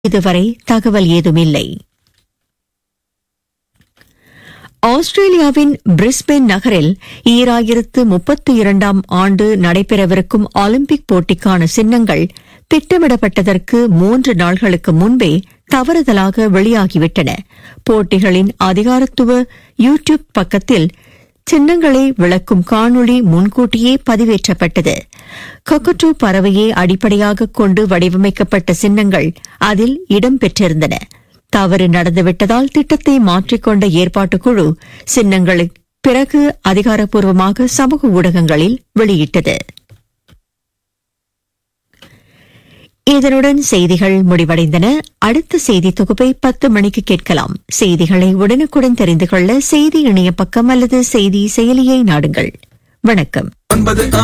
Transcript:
இதுவரை தகவல் ஏதுமில்லை ஆஸ்திரேலியாவின் பிரிஸ்பேன் நகரில் ஈராயிரத்து முப்பத்தி இரண்டாம் ஆண்டு நடைபெறவிருக்கும் ஒலிம்பிக் போட்டிக்கான சின்னங்கள் திட்டமிடப்பட்டதற்கு மூன்று நாள்களுக்கு முன்பே தவறுதலாக வெளியாகிவிட்டன போட்டிகளின் அதிகாரத்துவ யூ டியூப் பக்கத்தில் சின்னங்களை விளக்கும் காணொளி முன்கூட்டியே பதிவேற்றப்பட்டது கொக்கட்டோ பறவையை அடிப்படையாக கொண்டு வடிவமைக்கப்பட்ட சின்னங்கள் அதில் இடம்பெற்றிருந்தன தவறு நடந்துவிட்டதால் திட்டத்தை மாற்றிக்கொண்ட ஏற்பாட்டுக்குழு சின்னங்களை பிறகு அதிகாரப்பூர்வமாக சமூக ஊடகங்களில் வெளியிட்டது இதனுடன் செய்திகள் முடிவடைந்தன அடுத்த செய்தி தொகுப்பை பத்து மணிக்கு கேட்கலாம் செய்திகளை உடனுக்குடன் தெரிந்து கொள்ள செய்தி இணைய பக்கம் அல்லது செய்தி செயலியை நாடுங்கள் வணக்கம் ஒன்பது